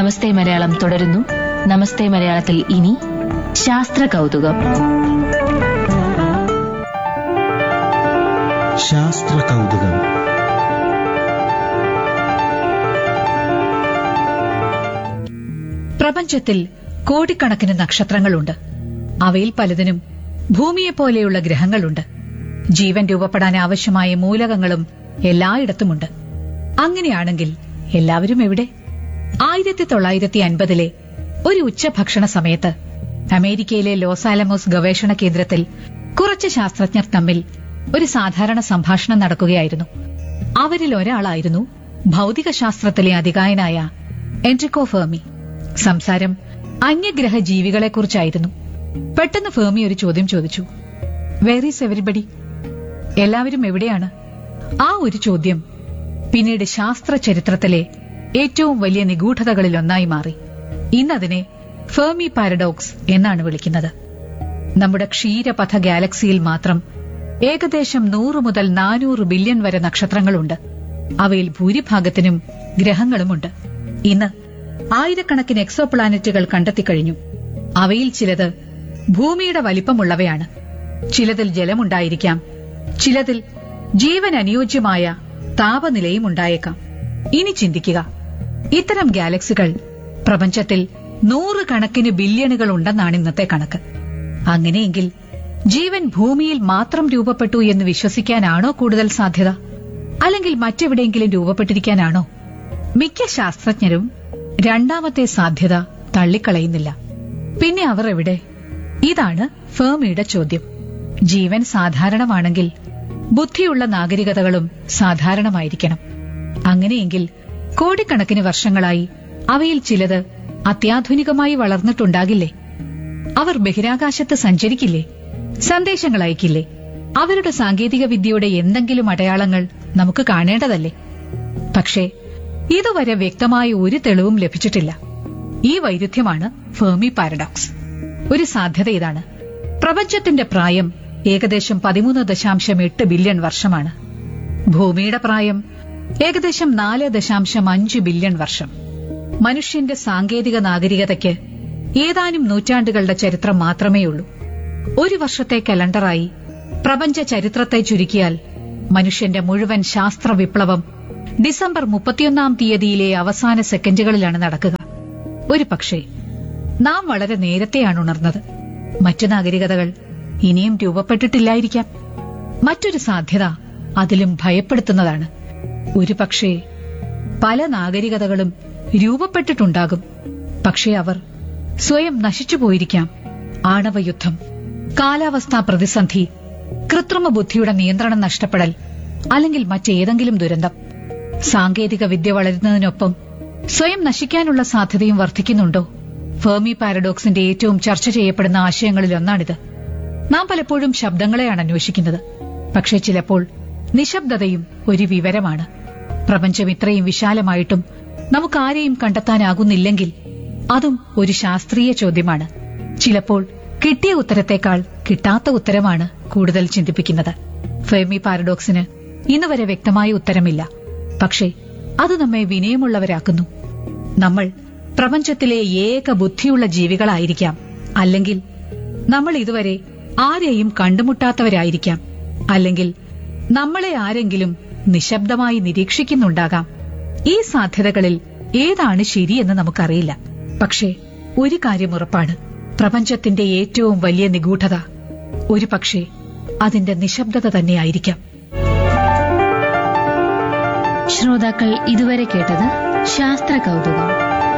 നമസ്തേ മലയാളം തുടരുന്നു നമസ്തേ മലയാളത്തിൽ ഇനി ശാസ്ത്ര കൗതുകം ശാസ്ത്ര കൗതുകം പ്രപഞ്ചത്തിൽ കോടിക്കണക്കിന് നക്ഷത്രങ്ങളുണ്ട് അവയിൽ പലതിനും ഭൂമിയെപ്പോലെയുള്ള ഗ്രഹങ്ങളുണ്ട് ജീവൻ രൂപപ്പെടാൻ ആവശ്യമായ മൂലകങ്ങളും എല്ലായിടത്തുമുണ്ട് അങ്ങനെയാണെങ്കിൽ എല്ലാവരും എവിടെ ആയിരത്തി തൊള്ളായിരത്തി അൻപതിലെ ഒരു ഉച്ചഭക്ഷണ സമയത്ത് അമേരിക്കയിലെ ലോസ് ആലമോസ് ഗവേഷണ കേന്ദ്രത്തിൽ കുറച്ച് ശാസ്ത്രജ്ഞർ തമ്മിൽ ഒരു സാധാരണ സംഭാഷണം നടക്കുകയായിരുന്നു അവരിൽ ഒരാളായിരുന്നു ഭൗതികശാസ്ത്രത്തിലെ അധികായനായ എൻട്രിക്കോ ഫെർമി സംസാരം അന്യഗ്രഹ ജീവികളെക്കുറിച്ചായിരുന്നു പെട്ടെന്ന് ഫെർമി ഒരു ചോദ്യം ചോദിച്ചു വേർ ഈസ് എവരിബഡി എല്ലാവരും എവിടെയാണ് ആ ഒരു ചോദ്യം പിന്നീട് ശാസ്ത്ര ചരിത്രത്തിലെ ഏറ്റവും വലിയ നിഗൂഢതകളിൽ ഒന്നായി മാറി ഇന്നതിനെ ഫെർമി പാരഡോക്സ് എന്നാണ് വിളിക്കുന്നത് നമ്മുടെ ക്ഷീരപഥ ഗാലക്സിയിൽ മാത്രം ഏകദേശം നൂറ് മുതൽ നാനൂറ് ബില്യൺ വരെ നക്ഷത്രങ്ങളുണ്ട് അവയിൽ ഭൂരിഭാഗത്തിനും ഗ്രഹങ്ങളുമുണ്ട് ഇന്ന് ആയിരക്കണക്കിന് എക്സോ പ്ലാനറ്റുകൾ കണ്ടെത്തിക്കഴിഞ്ഞു അവയിൽ ചിലത് ഭൂമിയുടെ വലിപ്പമുള്ളവയാണ് ചിലതിൽ ജലമുണ്ടായിരിക്കാം ചിലതിൽ ജീവൻ അനുയോജ്യമായ താപനിലയും ഉണ്ടായേക്കാം ഇനി ചിന്തിക്കുക ഇത്തരം ഗാലക്സികൾ പ്രപഞ്ചത്തിൽ നൂറുകണക്കിന് ബില്യണുകൾ ഉണ്ടെന്നാണ് ഇന്നത്തെ കണക്ക് അങ്ങനെയെങ്കിൽ ജീവൻ ഭൂമിയിൽ മാത്രം രൂപപ്പെട്ടു എന്ന് വിശ്വസിക്കാനാണോ കൂടുതൽ സാധ്യത അല്ലെങ്കിൽ മറ്റെവിടെയെങ്കിലും രൂപപ്പെട്ടിരിക്കാനാണോ മിക്ക ശാസ്ത്രജ്ഞരും രണ്ടാമത്തെ സാധ്യത തള്ളിക്കളയുന്നില്ല പിന്നെ അവർ എവിടെ ഇതാണ് ഫേമിയുടെ ചോദ്യം ജീവൻ സാധാരണമാണെങ്കിൽ ബുദ്ധിയുള്ള നാഗരികതകളും സാധാരണമായിരിക്കണം അങ്ങനെയെങ്കിൽ കോടിക്കണക്കിന് വർഷങ്ങളായി അവയിൽ ചിലത് അത്യാധുനികമായി വളർന്നിട്ടുണ്ടാകില്ലേ അവർ ബഹിരാകാശത്ത് സഞ്ചരിക്കില്ലേ സന്ദേശങ്ങൾ അയക്കില്ലേ അവരുടെ സാങ്കേതിക വിദ്യയുടെ എന്തെങ്കിലും അടയാളങ്ങൾ നമുക്ക് കാണേണ്ടതല്ലേ പക്ഷേ ഇതുവരെ വ്യക്തമായ ഒരു തെളിവും ലഭിച്ചിട്ടില്ല ഈ വൈരുദ്ധ്യമാണ് ഫെർമി പാരഡോക്സ് ഒരു സാധ്യത ഇതാണ് പ്രപഞ്ചത്തിന്റെ പ്രായം ഏകദേശം പതിമൂന്ന് ദശാംശം എട്ട് ബില്യൺ വർഷമാണ് ഭൂമിയുടെ പ്രായം ഏകദേശം നാല് ദശാംശം അഞ്ച് ബില്യൺ വർഷം മനുഷ്യന്റെ സാങ്കേതിക നാഗരികതയ്ക്ക് ഏതാനും നൂറ്റാണ്ടുകളുടെ ചരിത്രം മാത്രമേയുള്ളൂ ഒരു വർഷത്തെ കലണ്ടറായി പ്രപഞ്ച ചരിത്രത്തെ ചുരുക്കിയാൽ മനുഷ്യന്റെ മുഴുവൻ ശാസ്ത്ര വിപ്ലവം ഡിസംബർ മുപ്പത്തിയൊന്നാം തീയതിയിലെ അവസാന സെക്കൻഡുകളിലാണ് നടക്കുക ഒരു പക്ഷേ നാം വളരെ നേരത്തെയാണ് ഉണർന്നത് മറ്റു നാഗരികതകൾ ഇനിയും രൂപപ്പെട്ടിട്ടില്ലായിരിക്കാം മറ്റൊരു സാധ്യത അതിലും ഭയപ്പെടുത്തുന്നതാണ് ഒരു പക്ഷേ പല നാഗരികതകളും രൂപപ്പെട്ടിട്ടുണ്ടാകും പക്ഷേ അവർ സ്വയം നശിച്ചുപോയിരിക്കാം ആണവയുദ്ധം കാലാവസ്ഥാ പ്രതിസന്ധി കൃത്രിമ ബുദ്ധിയുടെ നിയന്ത്രണം നഷ്ടപ്പെടൽ അല്ലെങ്കിൽ മറ്റേതെങ്കിലും ദുരന്തം സാങ്കേതിക വിദ്യ വളരുന്നതിനൊപ്പം സ്വയം നശിക്കാനുള്ള സാധ്യതയും വർദ്ധിക്കുന്നുണ്ടോ ഫെർമി പാരഡോക്സിന്റെ ഏറ്റവും ചർച്ച ചെയ്യപ്പെടുന്ന ആശയങ്ങളിൽ ഒന്നാണിത് നാം പലപ്പോഴും ശബ്ദങ്ങളെയാണ് അന്വേഷിക്കുന്നത് പക്ഷേ ചിലപ്പോൾ നിശബ്ദതയും ഒരു വിവരമാണ് പ്രപഞ്ചം ഇത്രയും വിശാലമായിട്ടും നമുക്കാരെയും കണ്ടെത്താനാകുന്നില്ലെങ്കിൽ അതും ഒരു ശാസ്ത്രീയ ചോദ്യമാണ് ചിലപ്പോൾ കിട്ടിയ ഉത്തരത്തേക്കാൾ കിട്ടാത്ത ഉത്തരമാണ് കൂടുതൽ ചിന്തിപ്പിക്കുന്നത് ഫെർമി പാരഡോക്സിന് ഇന്ന് വരെ വ്യക്തമായ ഉത്തരമില്ല പക്ഷേ അത് നമ്മെ വിനയമുള്ളവരാക്കുന്നു നമ്മൾ പ്രപഞ്ചത്തിലെ ഏക ബുദ്ധിയുള്ള ജീവികളായിരിക്കാം അല്ലെങ്കിൽ നമ്മൾ ഇതുവരെ ആരെയും കണ്ടുമുട്ടാത്തവരായിരിക്കാം അല്ലെങ്കിൽ നമ്മളെ ആരെങ്കിലും നിശബ്ദമായി നിരീക്ഷിക്കുന്നുണ്ടാകാം ഈ സാധ്യതകളിൽ ഏതാണ് ശരിയെന്ന് നമുക്കറിയില്ല പക്ഷേ ഒരു കാര്യം ഉറപ്പാണ് പ്രപഞ്ചത്തിന്റെ ഏറ്റവും വലിയ നിഗൂഢത ഒരു പക്ഷേ അതിന്റെ നിശബ്ദത തന്നെയായിരിക്കാം ശ്രോതാക്കൾ ഇതുവരെ കേട്ടത് ശാസ്ത്ര കൗതുകം